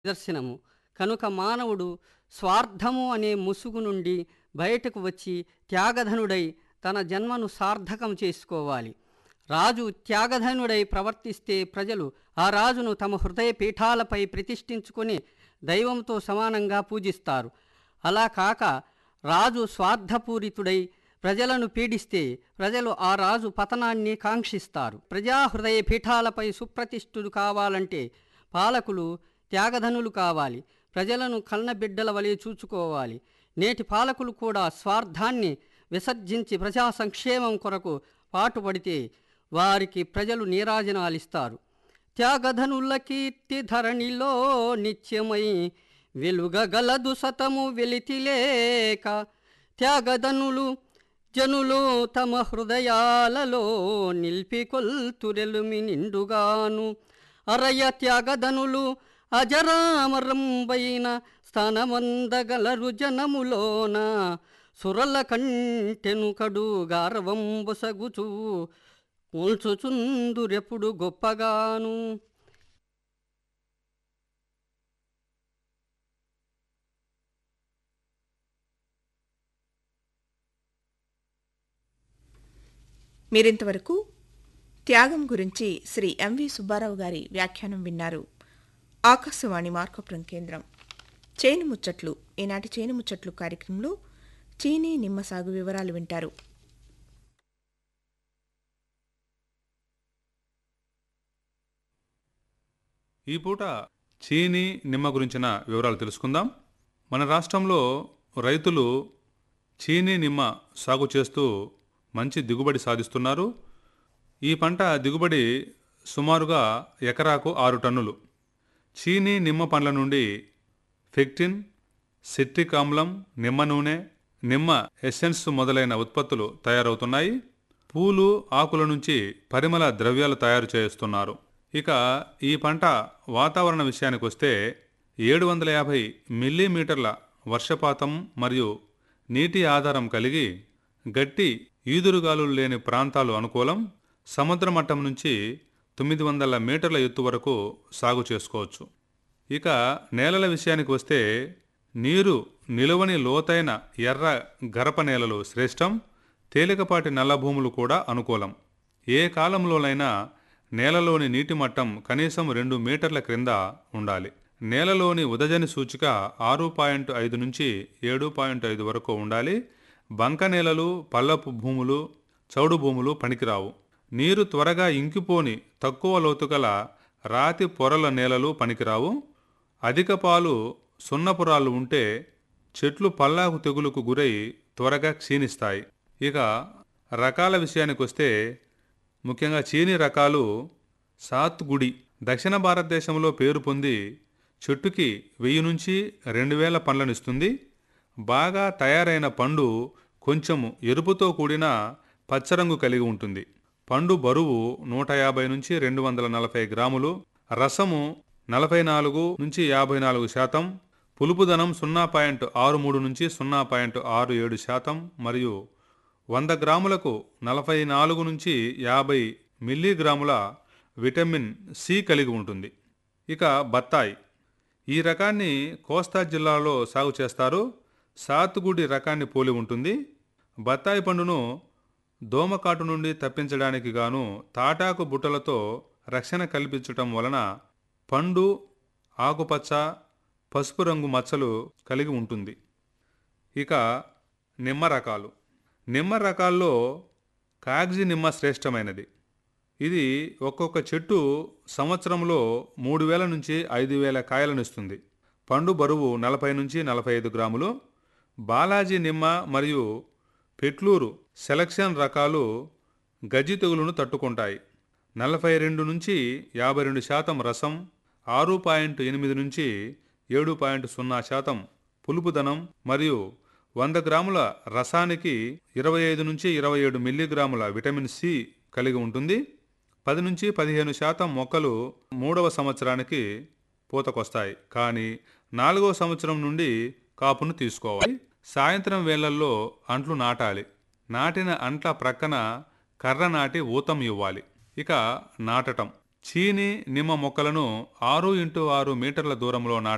నిదర్శనము కనుక మానవుడు స్వార్థము అనే ముసుగు నుండి బయటకు వచ్చి త్యాగధనుడై తన జన్మను సార్థకం చేసుకోవాలి రాజు త్యాగధనుడై ప్రవర్తిస్తే ప్రజలు ఆ రాజును తమ హృదయ పీఠాలపై ప్రతిష్ఠించుకొని దైవంతో సమానంగా పూజిస్తారు అలా కాక రాజు స్వార్థపూరితుడై ప్రజలను పీడిస్తే ప్రజలు ఆ రాజు పతనాన్ని కాంక్షిస్తారు ప్రజా హృదయ పీఠాలపై సుప్రతిష్ఠులు కావాలంటే పాలకులు త్యాగధనులు కావాలి ప్రజలను కన్నబిడ్డల వలె చూచుకోవాలి నేటి పాలకులు కూడా స్వార్థాన్ని విసర్జించి ప్రజా సంక్షేమం కొరకు పాటుపడితే వారికి ప్రజలు నీరాజనాలిస్తారు త్యాగధనుల కీర్తి ధరణిలో నిత్యమై వెలుగగలదు సతము వెలితిలేక త్యాగధనులు జనులు తమ హృదయాలలో నిలిపి కొల్తురెలుమి నిండుగాను అరయ త్యాగధనులు అజరామరంబైన స్థానమందగలరు జనములోన సురల కంటెను కడు గారవంబుసగుచు కూల్చుచుందురెప్పుడు గొప్పగాను మీరింతవరకు త్యాగం గురించి శ్రీ ఎంవి సుబ్బారావు గారి వ్యాఖ్యానం విన్నారు ఆకాశవాణి మార్కపురం కేంద్రం చేను ముచ్చట్లు ఈనాటి చేను ముచ్చట్లు కార్యక్రమంలో చీనీ నిమ్మ సాగు వివరాలు వింటారు ఈ పూట చీని నిమ్మ గురించిన వివరాలు తెలుసుకుందాం మన రాష్ట్రంలో రైతులు చీనీ నిమ్మ సాగు చేస్తూ మంచి దిగుబడి సాధిస్తున్నారు ఈ పంట దిగుబడి సుమారుగా ఎకరాకు ఆరు టన్నులు చీనీ నిమ్మ పండ్ల నుండి ఫెక్టిన్ సిట్రిక్ ఆమ్లం నిమ్మ నూనె నిమ్మ ఎసెన్స్ మొదలైన ఉత్పత్తులు తయారవుతున్నాయి పూలు ఆకుల నుంచి పరిమళ ద్రవ్యాలు తయారు చేస్తున్నారు ఇక ఈ పంట వాతావరణ విషయానికి వస్తే ఏడు వందల యాభై మిల్లీమీటర్ల వర్షపాతం మరియు నీటి ఆధారం కలిగి గట్టి ఈదురుగాలులు లేని ప్రాంతాలు అనుకూలం సముద్ర మట్టం నుంచి తొమ్మిది వందల మీటర్ల ఎత్తు వరకు సాగు చేసుకోవచ్చు ఇక నేలల విషయానికి వస్తే నీరు నిలువని లోతైన ఎర్ర గరప నేలలు శ్రేష్టం తేలికపాటి నల్ల భూములు కూడా అనుకూలం ఏ కాలంలోనైనా నేలలోని నీటి మట్టం కనీసం రెండు మీటర్ల క్రింద ఉండాలి నేలలోని ఉదజని సూచిక ఆరు పాయింట్ ఐదు నుంచి ఏడు పాయింట్ ఐదు వరకు ఉండాలి బంక నేలలు పల్లపు భూములు చౌడు భూములు పనికిరావు నీరు త్వరగా ఇంకిపోని తక్కువ లోతుగల రాతి పొరల నేలలు పనికిరావు అధిక పాలు సున్నపురాలు ఉంటే చెట్లు పల్లాకు తెగులుకు గురై త్వరగా క్షీణిస్తాయి ఇక రకాల విషయానికి వస్తే ముఖ్యంగా చీని రకాలు సాత్గుడి దక్షిణ భారతదేశంలో పేరు పొంది చెట్టుకి వెయ్యి నుంచి రెండు వేల పండ్లను ఇస్తుంది బాగా తయారైన పండు కొంచెము ఎరుపుతో కూడిన పచ్చరంగు కలిగి ఉంటుంది పండు బరువు నూట యాభై నుంచి రెండు వందల నలభై గ్రాములు రసము నలభై నాలుగు నుంచి యాభై నాలుగు శాతం పులుపుదనం సున్నా పాయింట్ ఆరు మూడు నుంచి సున్నా పాయింట్ ఆరు ఏడు శాతం మరియు వంద గ్రాములకు నలభై నాలుగు నుంచి యాభై మిల్లీగ్రాముల విటమిన్ సి కలిగి ఉంటుంది ఇక బత్తాయి ఈ రకాన్ని కోస్తా జిల్లాలో సాగు చేస్తారు సాతుగుడి రకాన్ని పోలి ఉంటుంది బత్తాయి పండును దోమకాటు నుండి తప్పించడానికి గాను తాటాకు బుట్టలతో రక్షణ కల్పించటం వలన పండు ఆకుపచ్చ పసుపు రంగు మచ్చలు కలిగి ఉంటుంది ఇక నిమ్మ రకాలు నిమ్మ రకాల్లో కాగ్జి నిమ్మ శ్రేష్టమైనది ఇది ఒక్కొక్క చెట్టు సంవత్సరంలో మూడు వేల నుంచి ఐదు వేల కాయలను ఇస్తుంది పండు బరువు నలభై నుంచి నలభై ఐదు గ్రాములు బాలాజీ నిమ్మ మరియు పెట్లూరు సెలక్షన్ రకాలు గజ్జి తెగులును తట్టుకుంటాయి నలభై రెండు నుంచి యాభై రెండు శాతం రసం ఆరు పాయింట్ ఎనిమిది నుంచి ఏడు పాయింట్ సున్నా శాతం పులుపుదనం మరియు వంద గ్రాముల రసానికి ఇరవై ఐదు నుంచి ఇరవై ఏడు మిల్లీగ్రాముల విటమిన్ సి కలిగి ఉంటుంది పది నుంచి పదిహేను శాతం మొక్కలు మూడవ సంవత్సరానికి పూతకొస్తాయి కానీ నాలుగవ సంవత్సరం నుండి కాపును తీసుకోవాలి సాయంత్రం వేళల్లో అంట్లు నాటాలి నాటిన అంట్ల ప్రక్కన కర్ర నాటి ఊతం ఇవ్వాలి ఇక నాటటం చీని నిమ్మ మొక్కలను ఆరు ఇంటూ ఆరు మీటర్ల దూరంలో నాటాలి